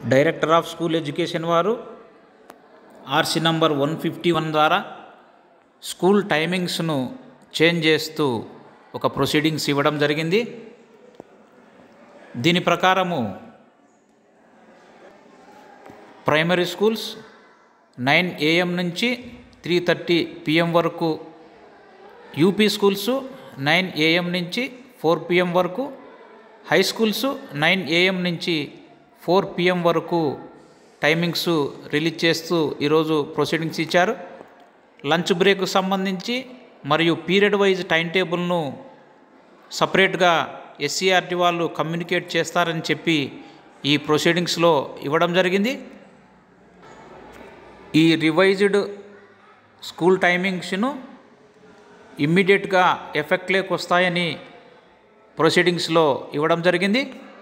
director of school education వారు RC number one fifty one ద్వారా school టైమింగ్స్ను change చేస్తూ ఒక ప్రొసీడింగ్స్ ఇవ్వడం జరిగింది దీని ప్రకారము ప్రైమరీ స్కూల్స్ నైన్ ఏఎం నుంచి త్రీ థర్టీ పిఎం వరకు యూపీ స్కూల్స్ నైన్ ఏఎం నుంచి ఫోర్ పిఎం వరకు హై స్కూల్స్ నైన్ ఏఎం నుంచి ఫోర్ పిఎం వరకు టైమింగ్స్ రిలీజ్ చేస్తూ ఈరోజు ప్రొసీడింగ్స్ ఇచ్చారు లంచ్ బ్రేక్ సంబంధించి మరియు పీరియడ్ వైజ్ టైం టేబుల్ను సపరేట్గా ఎస్సీఆర్టీ వాళ్ళు కమ్యూనికేట్ చేస్తారని చెప్పి ఈ ప్రొసీడింగ్స్లో ఇవ్వడం జరిగింది ఈ రివైజ్డ్ స్కూల్ టైమింగ్స్ను ఇమ్మీడియట్గా ఎఫెక్ట్లోకి వస్తాయని ప్రొసీడింగ్స్లో ఇవ్వడం జరిగింది